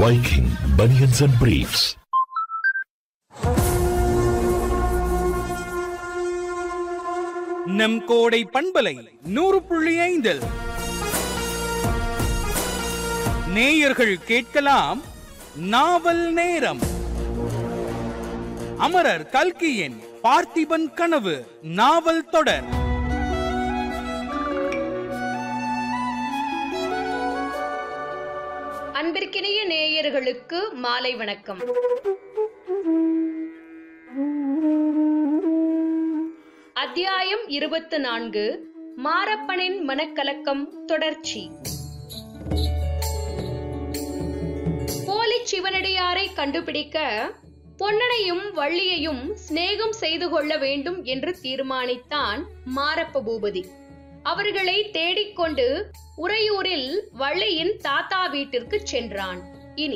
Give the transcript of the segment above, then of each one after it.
Viking Bunions and Briefs. நம் கோடை பண்பலை நூறு புள்ளி ஐந்தில் நேயர்கள் கேட்கலாம் நாவல் நேரம் அமரர் கல்கியின் பார்த்திபன் கனவு நாவல் தொடர் அன்பிற்கினிய நேயர்களுக்கு மாலை வணக்கம் அத்தியாயம் இருபத்து நான்கு மாரப்பனின் மனக்கலக்கம் தொடர்ச்சி போலி சிவனடியாரை கண்டுபிடிக்க பொன்னனையும் வள்ளியையும் சிநேகம் செய்து கொள்ள வேண்டும் என்று தீர்மானித்தான் மாரப்ப பூபதி அவர்களை தேடிக்கொண்டு உறையூரில் வள்ளியின் தாத்தா வீட்டிற்கு சென்றான் இனி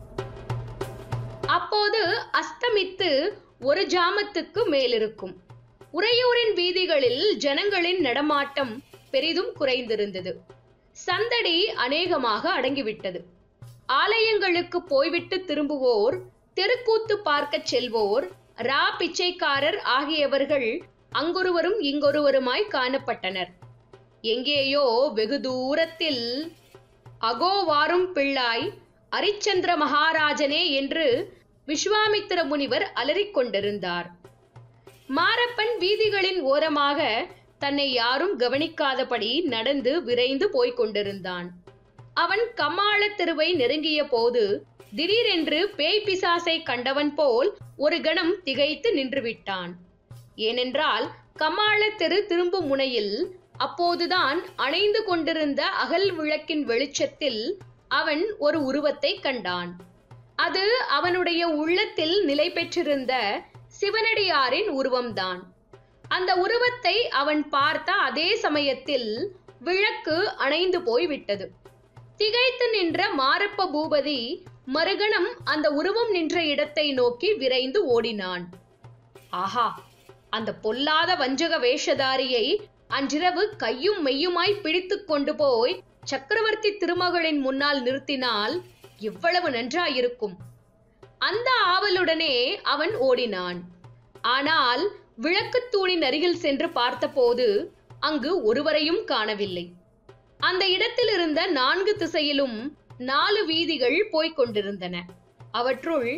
அப்போது அஸ்தமித்து ஒரு ஜாமத்துக்கு மேலிருக்கும் உறையூரின் வீதிகளில் ஜனங்களின் நடமாட்டம் பெரிதும் குறைந்திருந்தது சந்தடி அநேகமாக அடங்கிவிட்டது ஆலயங்களுக்கு போய்விட்டு திரும்புவோர் தெருக்கூத்து பார்க்கச் செல்வோர் ரா பிச்சைக்காரர் ஆகியவர்கள் அங்கொருவரும் இங்கொருவருமாய் காணப்பட்டனர் எங்கேயோ வெகு தூரத்தில் அகோவாரும் பிள்ளாய் அரிச்சந்திர மகாராஜனே என்று விஸ்வாமித்திர முனிவர் அலறிக் கொண்டிருந்தார் மாரப்பன் வீதிகளின் ஓரமாக தன்னை யாரும் கவனிக்காதபடி நடந்து விரைந்து போய்க் கொண்டிருந்தான் அவன் கம்மாள தெருவை நெருங்கிய போது திடீரென்று பேய் பிசாசை கண்டவன் போல் ஒரு கணம் திகைத்து நின்றுவிட்டான் ஏனென்றால் கம்மாள தெரு திரும்பும் முனையில் அப்போதுதான் அணைந்து கொண்டிருந்த அகல் விளக்கின் வெளிச்சத்தில் அவன் ஒரு உருவத்தை கண்டான் அது அவனுடைய உள்ளத்தில் நிலை பெற்றிருந்த சிவனடியாரின் உருவம்தான் அந்த உருவத்தை அவன் பார்த்த அதே சமயத்தில் விளக்கு அணைந்து போய் விட்டது திகைத்து நின்ற மாரப்ப பூபதி மறுகணம் அந்த உருவம் நின்ற இடத்தை நோக்கி விரைந்து ஓடினான் ஆஹா அந்த பொல்லாத வஞ்சக வேஷதாரியை அன்றிரவு கையும் மெய்யுமாய் பிடித்துக் கொண்டு போய் சக்கரவர்த்தி திருமகளின் முன்னால் நிறுத்தினால் எவ்வளவு நன்றாயிருக்கும் அந்த ஆவலுடனே அவன் ஓடினான் ஆனால் விளக்குத் தூணின் அருகில் சென்று பார்த்தபோது அங்கு ஒருவரையும் காணவில்லை அந்த இடத்தில் இருந்த நான்கு திசையிலும் நாலு வீதிகள் போய்க் கொண்டிருந்தன அவற்றுள்